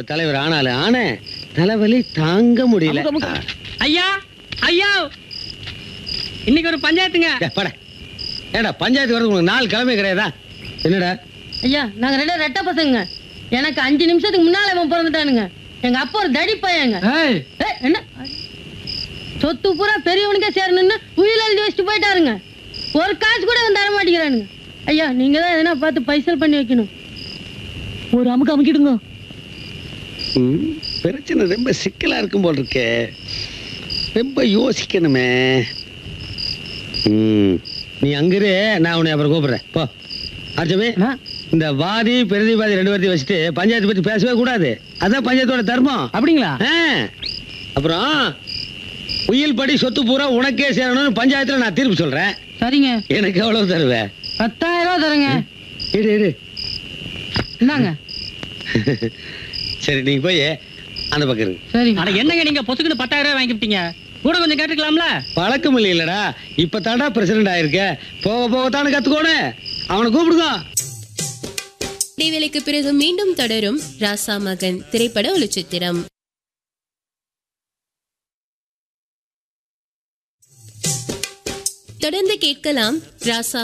தலைவர் ஆனாலும் ஆனே தலைவலி தாங்க முடியல அமுக்கு, அமுக்கு. ஐயா ஐயா இன்னைக்கு ஒரு பஞ்சாயத்துங்க டேய், போடா. ஏடா பஞ்சாயத்து வரது உங்களுக்கு நாலு கிழமை கிடையாதா என்னடா ஐயா நாங்க ரெண்டு பேரும் ரெட்ட பசங்க எனக்கு அஞ்சு நிமிஷத்துக்கு முன்னால இவன் பிறந்துட்டானுங்க எங்க அப்பா ஒரு தடி பையங்க ஏய், ஏய், என்ன சொத்து பூரா பெரியவனுக்கே சேரணும்னு உயிர் எழுதி வச்சுட்டு போயிட்டாருங்க ஒரு காசு கூட வந்து தர மாட்டேங்கிறானுங்க ஐயா நீங்க தான் எதனா பார்த்து பைசல் பண்ணி வைக்கணும் ஒரு அமுக்கு அமுக்கிடுங்க ம், பிரச்சனை ரொம்ப சிக்கலா இருக்கும் போல் இருக்கே ரொம்ப யோசிக்கணுமே ம், நீ அங்கிரு நான் உன்னை அப்புறம் கூப்பிடுறேன் போ அர்ச்சமே அண்ணா, இந்த வாதி பிரதிவாதி ரெண்டு பேர்த்தையும் வச்சுட்டு பஞ்சாயத்து பத்தி பேசவே கூடாது அதான் பஞ்சாயத்தோட தர்மம் அப்படிங்களா ஆ, அப்புறம் உயில் படி சொத்து பூரா உனக்கே சேரணும்னு பஞ்சாயத்துல நான் தீர்ப்பு சொல்றேன் சரிங்க எனக்கு எவ்வளவு தருவேன் பத்தாயிரம் ரூபா தரேங்க இரு இரு இந்தாங்க சரி நீங்க போய் அந்த பக்கம் இருங்க சரிங்க அட என்னங்க நீங்க பொசுக்குன்னு பத்தாயிரம் ரூபாய் வாங்கிட்டீங்க கூட கொஞ்சம் கேட்டுக்கலாம்ல பழக்கம் இல்லைல்லடா இப்ப தாண்டா பிரசிடண்ட் ஆயிருக்க போக போக தானே கத்துக்கோணும் அவனை கூப்பிடுங்க இடைவேளைக்கு பிறகு மீண்டும் தொடரும் ராசா மகன் திரைப்பட ஒளிச்சித்திரம் தொடர்ந்து கேட்கலாம் ராசா